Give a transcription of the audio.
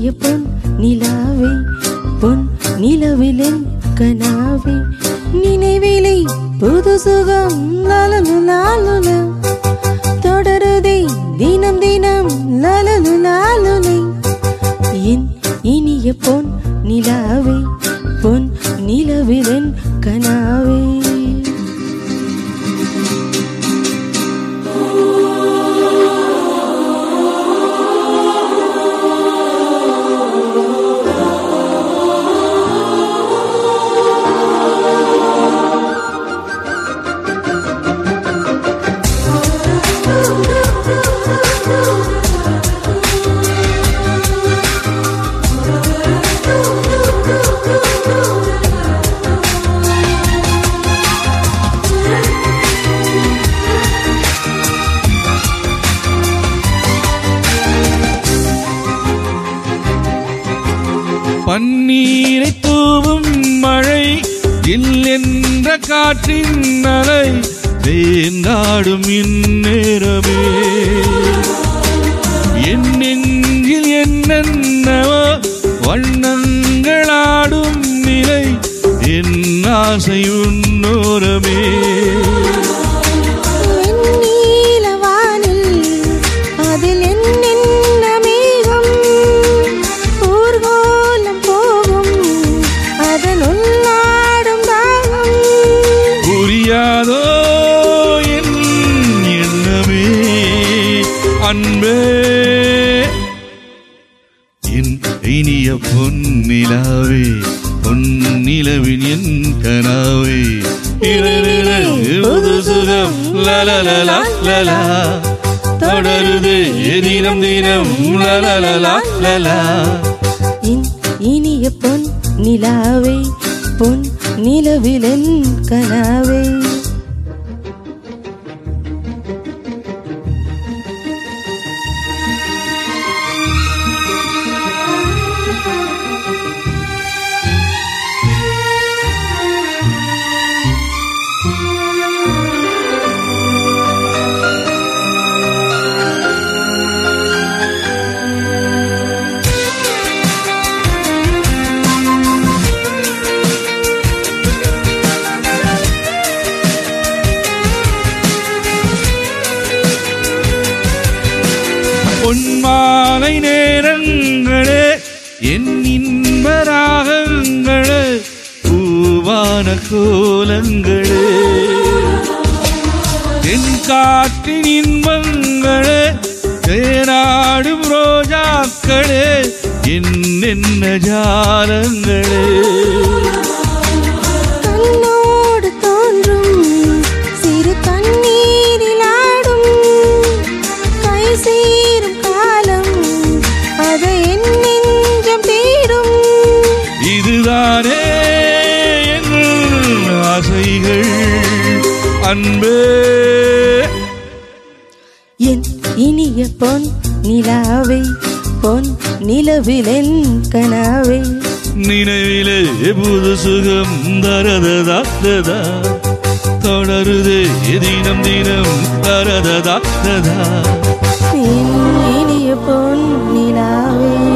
இனிய பொன் நிலாவே பொன் நிலவிலன் கனாவே நினைவிலை புது சுகம் லாலலு லாலுல தொடருதே தினம் தினம் லாலலு லாலுலை என் இனிய பொன் நிலாவே பொன் நிலவிலன் கனாவே பன்னீரை தூவும் மழை இல் என்ற காற்றின் அலை தேர்ந்தாடும் இந்நேரமே என் நெஞ்சில் என்னென்னவோ வண்ணங்களாடும் நிலை என் ஆசை உன்னோரமே வெண்ணீலவானில் அதில் என்னென்ன மேகம் ஊர்கோலம் போகும் அதனுள் நாடும் தாகம் புரியாதோ என் எண்ணமே அன்பே என் இனிய பொன்னிலாவே பொன்னிலவின் என் கனாவே இரவிலே புது சுகம் லலலலா லலா தொடருது தினம் தினம் லலலலா லலா இன் இனிய பொன் நிலாவே பொன் நிலவிலன் கனாவே பொன்மாலை நேரங்களே என் இன்பராகங்களே பூவான கோலங்களே என் காற்றின் இன்பங்களே தேனாடும் ரோஜாக்களே என்னென்ன ஜாலங்களே கண்ணோடு தோன்றும் சிறு தண்ணீரில் ஆடும் கை சேரும் காலம் அதை என் நெஞ்சம் தேடும் இதுதானே என் ஆசைகள் அன்பே என் இனிய பொன் நிலாவை பொன் நிலவிலென் கனாவை நினைவிலே புது சுகம் தரததாத்ததா தொடருது தினம் தினம் தரததாத்ததா என் இனிய பொன் நிலாவே